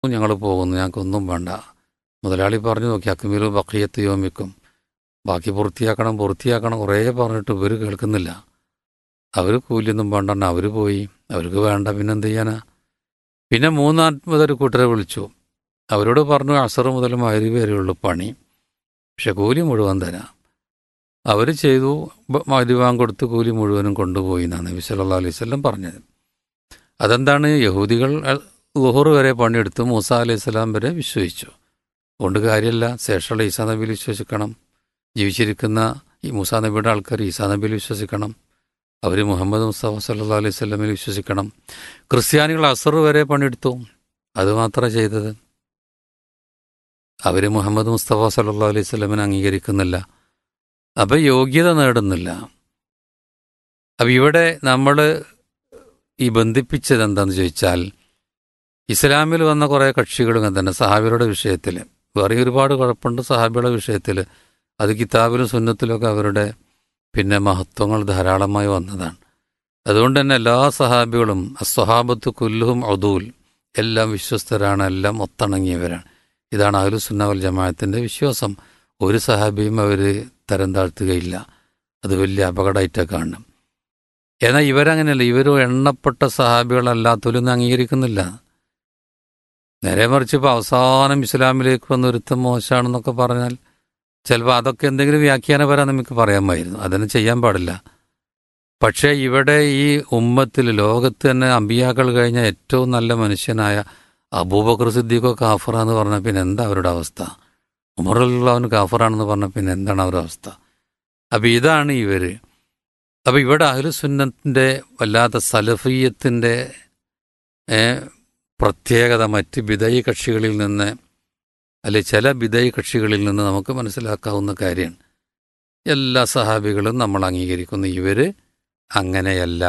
ഞങ്ങൾ പോകുന്നു ഞങ്ങൾക്കൊന്നും വേണ്ട മുതലാളി പറഞ്ഞു നോക്കി അക്മീലു ബക്കിയത്ത് യോമിക്കും ബാക്കി പൂർത്തിയാക്കണം പൂർത്തിയാക്കണം കുറേ പറഞ്ഞിട്ട് ഇവർ കേൾക്കുന്നില്ല അവർ കൂലിയൊന്നും വേണ്ടെന്ന് അവർ പോയി അവർക്ക് വേണ്ട പിന്നെ എന്ത് ചെയ്യാനാ പിന്നെ മൂന്നാമതൊരു കൂട്ടരെ വിളിച്ചു അവരോട് പറഞ്ഞു അസർ മുതൽ മരി വരെയുള്ളൂ പണി പക്ഷെ കൂലി മുഴുവൻ തരാം അവർ ചെയ്തു മരുവാൻ കൊടുത്ത് കൂലി മുഴുവനും കൊണ്ടുപോയി എന്നാണ് നബി സല്ലല്ലാഹു അലൈഹി വസല്ലം പറഞ്ഞത് അതെന്താണ് യഹൂദികൾ ലുഹർ വരെ പണിയെടുത്ത് മൂസ അലൈഹി സ്വലാം വരെ വിശ്വസിച്ചു അതുകൊണ്ട് കാര്യമല്ല ശേഷമുള്ള ഈസാ നബിയിൽ വിശ്വസിക്കണം ജീവിച്ചിരിക്കുന്ന ഈ മൂസാ നബിയുടെ ആൾക്കാർ ഈസാ നബിയിൽ വിശ്വസിക്കണം അവർ മുഹമ്മദ് മുസ്തഫ സല്ലാ അലൈഹി സ്വലമിൽ വിശ്വസിക്കണം ക്രിസ്ത്യാനികൾ അസർ വരെ പണിയെടുത്തു അത് മാത്രമേ ചെയ്തത് അവർ മുഹമ്മദ് മുസ്തഫ സല്ലാ അലൈഹി സ്വലമിനെ അംഗീകരിക്കുന്നില്ല അപ്പം യോഗ്യത നേടുന്നില്ല അപ്പം ഇവിടെ നമ്മൾ ഈ ബന്ധിപ്പിച്ചത് എന്താണെന്ന് ചോദിച്ചാൽ ഇസ്ലാമിൽ വന്ന കുറേ കക്ഷികളും തന്നെ സഹാബികളുടെ വിഷയത്തിൽ വേറെ ഒരുപാട് കുഴപ്പമുണ്ട് സഹാബികളുടെ വിഷയത്തിൽ അത് കിതാബിലും സുന്നത്തിലൊക്കെ അവരുടെ പിന്നെ മഹത്വങ്ങൾ ധാരാളമായി വന്നതാണ് അതുകൊണ്ട് തന്നെ എല്ലാ സഹാബികളും അസ്വഹാബത്ത് കുല്ലുഹും അദൂൽ എല്ലാം വിശ്വസ്തരാണ് എല്ലാം ഒത്തിണങ്ങിയവരാണ് ഇതാണ് അഹ്ലുസുന്നവൽ ജമാഅത്തിൻ്റെ വിശ്വാസം ഒരു സഹാബിയും അവർ തരം താഴ്ത്തുകയില്ല അത് വലിയ അപകടമായിട്ടാണ് കാണണം എന്നാൽ ഇവരങ്ങനെയല്ല ഇവർ എണ്ണപ്പെട്ട സഹാബികളല്ലാത്തവരൊന്നും അംഗീകരിക്കുന്നില്ല നേരെ മറിച്ച് ഇപ്പോൾ അവസാനം ഇസ്ലാമിലേക്ക് വന്ന ഒരുത്തം മോശമാണെന്നൊക്കെ പറഞ്ഞാൽ ചിലപ്പോൾ അതൊക്കെ എന്തെങ്കിലും വ്യാഖ്യാനപരം നമുക്ക് പറയാമായിരുന്നു അതിന് ചെയ്യാൻ പാടില്ല പക്ഷേ ഇവിടെ ഈ ഉമ്മത്തിൽ ലോകത്ത് തന്നെ അമ്പിയാക്കൾ കഴിഞ്ഞ ഏറ്റവും നല്ല മനുഷ്യനായ അബൂബക്കർ സിദ്ദീഖോ കാഫറ എന്ന് പറഞ്ഞാൽ പിന്നെ എന്താ അവരുടെ അവസ്ഥ ഉമറുള്ളവൻ കാഫറാണെന്ന് പറഞ്ഞാൽ പിന്നെ എന്താണ് അവരുടെ അവസ്ഥ അപ്പം ഇതാണ് ഇവർ അപ്പം ഇവിടെ അഹ്ലുസുന്നത്തിൻ്റെ വല്ലാത്ത സലഫീയത്തിൻ്റെ പ്രത്യേകത മറ്റ് ബിദൈ കക്ഷികളിൽ നിന്ന് അല്ലെ ചില ബിദൈ കക്ഷികളിൽ നിന്ന് നമുക്ക് മനസ്സിലാക്കാവുന്ന കാര്യമാണ് എല്ലാ സഹാബികളും നമ്മൾ അംഗീകരിക്കുന്നു ഇവർ അങ്ങനെയല്ല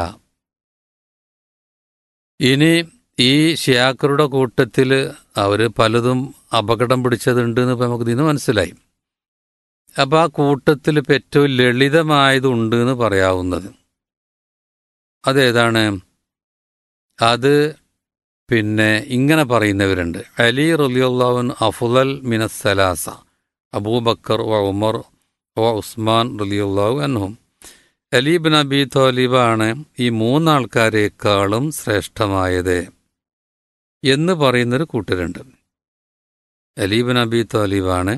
ഇനി ഈ ഷിയാക്കറുടെ കൂട്ടത്തിൽ അവർ പലതും അപകടം പിടിച്ചതുണ്ട് എന്ന് ഇപ്പം നമുക്ക് ഇതിന് മനസ്സിലായി അപ്പം ആ കൂട്ടത്തിൽ ഇപ്പം ഏറ്റവും ലളിതമായതുണ്ട് എന്ന് പറയാവുന്നത് അതേതാണ് അത് പിന്നെ ഇങ്ങനെ പറയുന്നവരുണ്ട് അലി റലിയുള്ളവൻ അഫുലൽ മിനസലാസ അബൂബക്കർ വ ഉമർ വ ഉസ്മാൻ റലിയുള്ളാഹു അൻഹും അലീബിൻ അബി തോലിബാണ് ഈ മൂന്നാൾക്കാരേക്കാളും ശ്രേഷ്ഠമായത് എന്ന് പറയുന്നൊരു കൂട്ടരുണ്ട് അലീബിൻ അബി തോലിബാണ്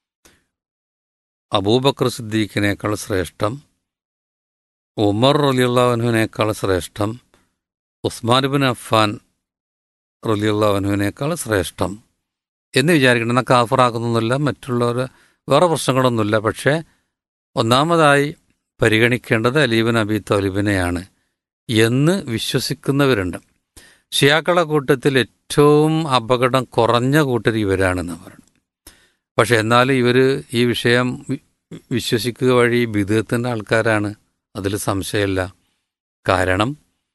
അബൂബക്കർ സിദ്ദീഖിനേക്കാൾ ശ്രേഷ്ഠം ഉമർ റലിയുള്ളവനുവിനേക്കാൾ ശ്രേഷ്ഠം ഉസ്മാൻ ബിൻ അഫ്ഫാൻ റലിയുള്ളവനുവിനേക്കാൾ ശ്രേഷ്ഠം എന്ന് വിചാരിക്കണം എന്നാൽ കാഫറാക്കുന്നൊന്നുമില്ല മറ്റുള്ളവർ വേറെ പ്രശ്നങ്ങളൊന്നുമില്ല പക്ഷേ ഒന്നാമതായി പരിഗണിക്കേണ്ടത് അലീബിൻ അബി തോലിബിനെയാണ് എന്ന് വിശ്വസിക്കുന്നവരുണ്ട് ഷിയാക്കളെ കൂട്ടത്തിൽ ഏറ്റവും അപകടം കുറഞ്ഞ കൂട്ടർ ഇവരാണെന്ന് പറയുന്നത് പക്ഷെ എന്നാലും ഇവർ ഈ വിഷയം വിശ്വസിക്കുക വഴി ബിദത്തിൻ്റെ ആൾക്കാരാണ് അതിൽ സംശയമില്ല കാരണം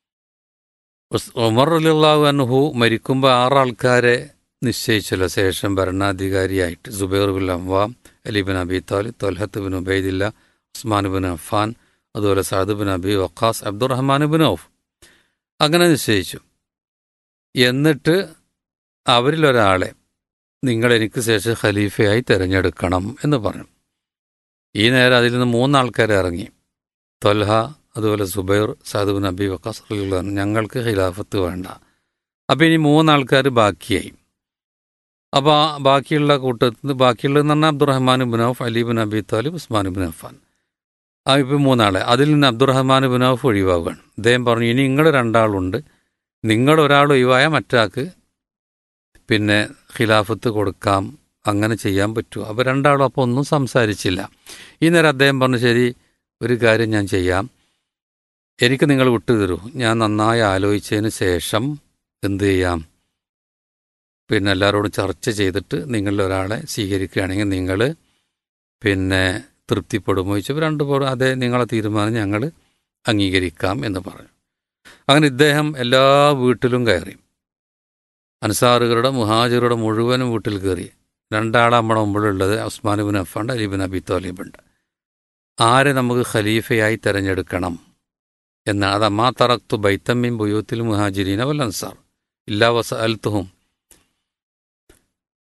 ഉമർ അലിള്ളാഹു അൻഹു മരിക്കുമ്പോൾ ആറാൾക്കാരെ നിശ്ചയിച്ചല്ലോ ശേഷം ഭരണാധികാരിയായിട്ട് Zubair bin Awwam Ali bin Abi Talib Talha bin Ubaidullah Usman bin Affan അതുപോലെ Saad bin Abi Waqqas Abdurrahman bin Auf അങ്ങനെ നിശ്ചയിച്ചു എന്നിട്ട് അവരിലൊരാളെ നിങ്ങൾ എനിക്ക് ശേഷം ഖലീഫയായി തിരഞ്ഞെടുക്കണം എന്ന് പറഞ്ഞു ഈ നേരം അതിൽ നിന്ന് മൂന്നാൾക്കാർ ഇറങ്ങി തൊൽഹ അതുപോലെ സുബൈർ സാദുബിൻ അബി വക്കാസ് റളിയല്ലാഹു അൻഹു ഞങ്ങൾക്ക് ഖിലാഫത്ത് വേണ്ട അപ്പോൾ ഇനി മൂന്നാൾക്കാർ ബാക്കിയായി അപ്പോൾ ആ ബാക്കിയുള്ള കൂട്ടത്തിൽ ബാക്കിയുള്ളതെന്ന് പറഞ്ഞാൽ Abdurrahman bin Auf Ali bin Abi Talib Usman bin Affan ആ ഇപ്പോൾ മൂന്നാളെ അതിൽ നിന്ന് അബ്ദുറഹ്മാൻ ബിൻ ഔഫ് ഒഴിവാവുകയാണ് അദ്ദേഹം പറഞ്ഞു ഇനി നിങ്ങൾ രണ്ടാളുണ്ട് നിങ്ങൾ ഒരാൾ ഒഴിവായ മറ്റാൾക്ക് പിന്നെ ഖിലാഫത്ത് കൊടുക്കാം അങ്ങനെ ചെയ്യാൻ പറ്റുമോ അപ്പോൾ രണ്ടാളും അപ്പോൾ ഒന്നും സംസാരിച്ചില്ല ഈ നേരം അദ്ദേഹം പറഞ്ഞു ശരി ഒരു കാര്യം ഞാൻ ചെയ്യാം എനിക്ക് നിങ്ങൾ വിട്ടുതരൂ ഞാൻ നന്നായി ആലോചിച്ചതിന് ശേഷം എന്ത് ചെയ്യാം പിന്നെ എല്ലാവരോടും ചർച്ച ചെയ്തിട്ട് നിങ്ങളിൽ ഒരാളെ സ്വീകരിക്കുകയാണെങ്കിൽ നിങ്ങൾ പിന്നെ തൃപ്തിപ്പെടുമോ ചോദിച്ചപ്പോൾ രണ്ട് പേരും അതേ നിങ്ങളെ തീരുമാനം ഞങ്ങൾ അംഗീകരിക്കാം എന്ന് പറഞ്ഞു അങ്ങനെ ഇദ്ദേഹം എല്ലാ വീട്ടിലും കയറി അൻസാറുകളുടെ മുഹാജിറുടെ മുഴുവനും വീട്ടിൽ കയറി രണ്ടാളെ നമ്മുടെ മുമ്പിലുള്ളത് ഉസ്മാൻ ബിൻ അഫാണ്ട് അലിബിൻ അബി തോലിബുണ്ട് ആരെ നമുക്ക് ഖലീഫയായി തിരഞ്ഞെടുക്കണം എന്നാണ് അത് അമ്മാ തറക്തു ബൈത്തമ്മിൻ ബുയൂത്തിൽ മുഹാജിരീന വൽ അൻസാർ ഇല്ലാ വസ അൽത്തുഹും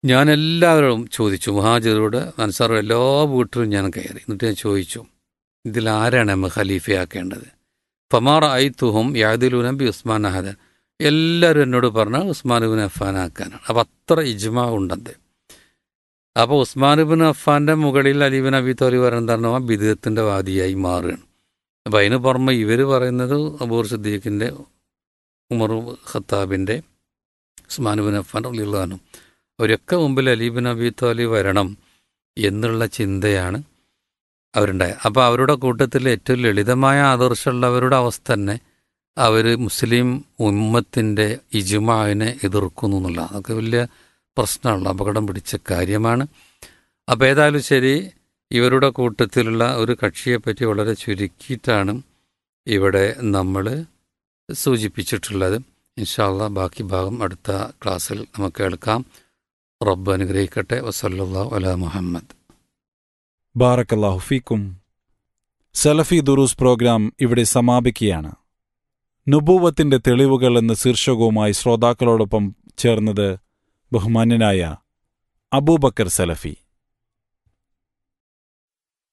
ഞാൻ എല്ലാവരോടും ചോദിച്ചു മുഹാജിറോട് അൻസാറും എല്ലാ വീട്ടിലും ഞാൻ കയറി എന്നിട്ട് ഞാൻ ചോദിച്ചു ഇതിൽ ആരാണ് നമ്മൾ ഖലീഫയാക്കേണ്ടത് ഫമാർ ഐ തുഹും യാദിലു നബി ഉസ്മാൻ അഹദൻ എല്ലാവരും എന്നോട് പറഞ്ഞാൽ ഉസ്മാൻ ബിൻ അഫ്ഫാൻ ആക്കാനാണ് അപ്പം അത്ര ഇജ്മാ ഉണ്ടത് അപ്പോൾ ഉസ്മാൻ ബിൻ അഫ്ഫാൻ്റെ മുകളിൽ അലീബിൻ അബി തോലി പറയുന്നതാണ് ആ ബിദത്തിൻ്റെ വാദിയായി മാറുകയാണ് അപ്പം അതിന് പുറമെ ഇവർ പറയുന്നത് അബൂർ സിദ്ദീഖിൻ്റെ ഉമർ ഖത്താബിൻ്റെ ഉസ്മാൻ ബിൻ അഫ്ഫാൻ അലിള്ളഹാനും അവരൊക്കെ മുമ്പിൽ അലീബിൻ അബി തോലി വരണം എന്നുള്ള ചിന്തയാണ് അവരുണ്ടായത് അപ്പോൾ അവരുടെ കൂട്ടത്തിൽ ഏറ്റവും ലളിതമായ ആദർശമുള്ളവരുടെ അവസ്ഥ തന്നെ അവർ മുസ്ലിം ഉമ്മത്തിൻ്റെ ഇജുമാവിനെ എതിർക്കുന്നു എന്നുള്ള അതൊക്കെ വലിയ പ്രശ്നമുള്ള അപകടം പിടിച്ച കാര്യമാണ് അപ്പോൾ ഏതായാലും ശരി ഇവരുടെ കൂട്ടത്തിലുള്ള ഒരു കക്ഷിയെപ്പറ്റി വളരെ ചുരുക്കിയിട്ടാണ് ഇവിടെ നമ്മൾ സൂചിപ്പിച്ചിട്ടുള്ളത് ഇൻഷാല്ല ബാക്കി ഭാഗം അടുത്ത ക്ലാസ്സിൽ നമുക്ക് കേൾക്കാം റബ്ബ് അനുഗ്രഹിക്കട്ടെ വസല്ലാ അല മുഹമ്മദ് ബാറക്കല്ലാഹു ഫീക്കും സലഫി ദുറൂസ് പ്രോഗ്രാം ഇവിടെ സമാപിക്കുകയാണ് നുബൂവത്തിന്റെ തെളിവുകൾ എന്ന ശീർഷകവുമായി ശ്രോതാക്കളോടൊപ്പം ചേർന്നത് ബഹുമാന്യനായ അബൂബക്കർ സലഫി